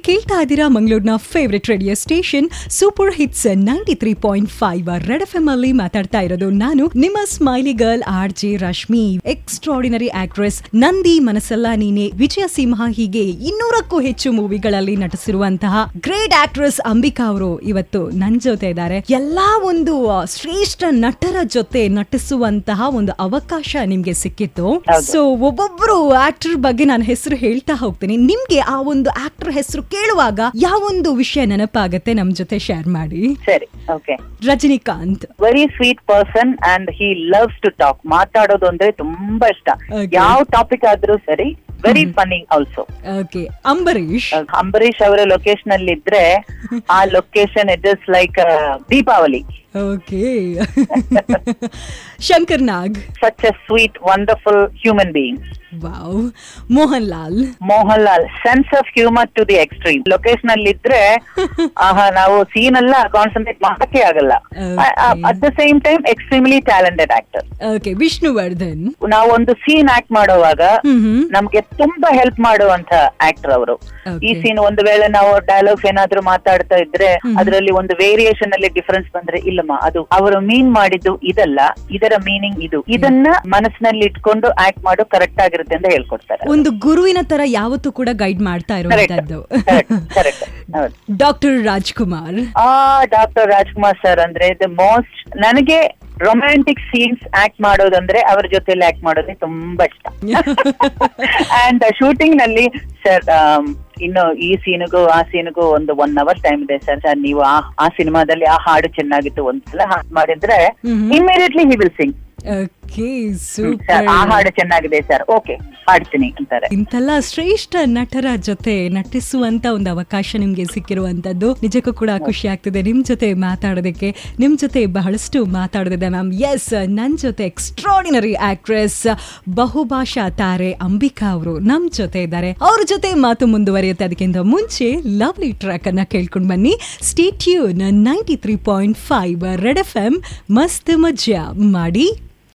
ಕೇಳ್ತಾ ಇದ್ದೀರಾ ಮಂಗಳೂರಿನ favourite radio station super hits ninety three point five red F M ಅಲ್ಲಿ ಮಾತಾಡ್ತಾ ಇರೋದು ನಾನು ನಿಮ್ಮ smiley girl R J Rashmi extraordinary actress Nandi ಮನಸ್ಸಲ್ಲ ನೀನೆ ವಿಜಯ ಸಿಂಹ ಹೀಗೆ ಇನ್ನೂರಕ್ಕೂ ಹೆಚ್ಚು ಮೂವಿಗಳಲ್ಲಿ ನಟಿಸಿರುವಂತಹ ಗ್ರೇಟ್ ಆಕ್ಟ್ರೆಸ್ ಅಂಬಿಕಾ ಅವರು ಇವತ್ತು ನನ್ ಜೊತೆ ಇದ್ದಾರೆ ಎಲ್ಲಾ ಒಂದು ಆ, ಶ್ರೇಷ್ಠ ನಟರ ಜೊತೆ ನಟಿಸುವಂತಹ ಒಂದು ಅವಕಾಶ ನಿಮ್ಗೆ ಸಿಕ್ಕಿತ್ತು ಹೌದು. ಸೊ ಒಬ್ಬೊಬ್ರು ಆಕ್ಟರ್ ಬಗ್ಗೆ ನಾನು ಹೆಸರು ಹೇಳ್ತಾ ಹೋಗ್ತೀನಿ ನಿಮ್ಗೆ ಆ ಒಂದು ಆಕ್ಟರ್ ಹೆಸರು ಕೇಳುವಾಗ ಯಾವೊಂದು ವಿಷಯ ನೆನಪಾಗತ್ತೆ ನಮ್ ಜೊತೆ ಶೇರ್ ಮಾಡಿ ಸರಿ okay Rajinikanth very sweet person and he loves to talk ಮಾತಾಡೋದು ಅಂದ್ರೆ ತುಂಬಾ ಇಷ್ಟ Okay. ಯಾವ ಟಾಪಿಕ್ ಆದ್ರೂ ಸರಿ very funny also okay Ambareesh Ambareesh ಅವರ ಲೊಕೇಶನ್ ಅಲ್ಲಿ ಇದ್ರೆ ಆ location it is like Deepavali okay Shankar Nag such a sweet wonderful human being wow Mohan Lal Mohan Lal sense of humour to the extreme location ಅಲ್ಲಿ ಇದ್ರೆ ಆಹಾ ನಾವು ಸೀನ್ ಎಲ್ಲ ಕಾನ್ಸಂಟ್ರೇಟ್ ಮಾಡಕ್ಕೆ ಆಗಲ್ಲ Okay. At the same time extremely talented actor okay Vishnuvardhan ನಾವು ಒಂದು ಸೀನ್ ಆಕ್ಟ್ ಮಾಡುವಾಗ ಹ್ಮ್ ಹ್ಮ್ ನಮ್ಗೆ ತುಂಬಾ ಹೆಲ್ಪ್ ಮಾಡುವಂತ ಆಕ್ಟರ್ ಅವರು Okay. ಈ ಸೀನ್ ಒಂದು ವೇಳೆ ನಾವು ಡೈಲಾಗ್ಸ್ ಏನಾದ್ರೂ ಮಾತಾಡ್ತಾ ಇದ್ರೆ ಅದರಲ್ಲಿ ಒಂದು ವೇರಿಯೇಷನ್ ಅಲ್ಲಿ ಡಿಫರೆನ್ಸ್ ಬಂದ್ರೆ ಇಲ್ಲಮ್ಮ ಅದು ಅವರು ಮೀನ್ ಮಾಡಿದ್ದು ಇದಲ್ಲ ಇದರ ಮೀನಿಂಗ್ ಇದು ಇದನ್ನ ಮನಸ್ಸಿನಲ್ಲಿ ಇಟ್ಕೊಂಡು ಆಕ್ಟ್ ಮಾಡೋ ಕರೆಕ್ಟ್ ಆಗಿರುತ್ತೆ ಅಂತ ಹೇಳ್ಕೊಡ್ತಾರೆ ಒಂದು ಗುರುವಿನ ತರ ಯಾವತ್ತೂ ಕೂಡ ಗೈಡ್ ಮಾಡ್ತಾ ಕರೆಕ್ಟ್ ಇರುವಂತದ್ದು ಕರೆಕ್ಟ್ ಹೌದು ಡಾಕ್ಟರ್ ರಾಜ್ಕುಮಾರ್ ಆ ಡಾಕ್ಟರ್ ರಾಜ್ಕುಮಾರ್ ಸರ್ ಅಂದ್ರೆ ದ ಮೋಸ್ಟ್ ನನಗೆ ರೊಮ್ಯಾಂಟಿಕ್ ಸೀನ್ಸ್ ಆಕ್ಟ್ ಮಾಡೋದಂದ್ರೆ ಅವ್ರ ಜೊತೆಲಿ ಆಕ್ಟ್ ಮಾಡೋದೇ ತುಂಬಾ ಇಷ್ಟ ಅಂಡ್ ಶೂಟಿಂಗ್ ನಲ್ಲಿ ಸರ್ ಇನ್ನು ಈ ಸೀನ್ಗೂ ಆ ಸೀನ್ಗೂ ಒಂದು ಒನ್ ಅವರ್ ಟೈಮ್ ಇದೆ ಸರ್ ಸರ್ ನೀವು ಆ ಆ ಸಿನಿಮಾದಲ್ಲಿ ಆ ಹಾಡು ಚೆನ್ನಾಗಿತ್ತು ಒಂದ್ಸಲ ಹಾಡ್ ಮಾಡಿದ್ರೆ ಮ್ಹೂ. Immediately he will sing okay sir super ಆ ಹಾಡು ಚೆನ್ನಾಗಿದೆ ಸರ್ ಓಕೆ ಹಾಡ್ತೀನಿ ಅಂತಾರೆ ಇಂತೆಲ್ಲ ಶ್ರೇಷ್ಠ ನಟರ ಜೊತೆ ನಟಿಸುವಂತ ಒಂದು ಅವಕಾಶ ನಿಮ್ಗೆ ಸಿಕ್ಕಿರುವಂತದ್ದು ನಿಜಕ್ಕೂ ಕೂಡ ಖುಷಿ ಆಗ್ತಿದೆ ನಿಮ್ ಜೊತೆ ಮಾತಾಡೋದಕ್ಕೆ ನಿಮ್ ಜೊತೆ ಬಹಳಷ್ಟು ಮಾತಾಡೋದಿದೆ ಮ್ಯಾಮ್ ಎಸ್ ನನ್ ಜೊತೆ ಎಕ್ಸ್ಟ್ರಾಡಿನರಿ ಆಕ್ಟ್ರೆಸ್ ಬಹುಭಾಷಾ ತಾರೆ ಅಂಬಿಕಾ ಅವರು ನಮ್ ಜೊತೆ ಇದ್ದಾರೆ ಅವ್ರ ಜೊತೆ ಮಾತು ಮುಂದುವರಿಯುತ್ತೆ ಅದಕ್ಕಿಂತ ಮುಂಚೆ ಲವ್ಲಿ ಟ್ರ್ಯಾಕ್ ಅನ್ನ ಕೇಳ್ಕೊಂಡ್ ಬನ್ನಿ stay tuned ninety three point five red F M ಮಸ್ತ್ ಮಜಾ ಮಾಡಿ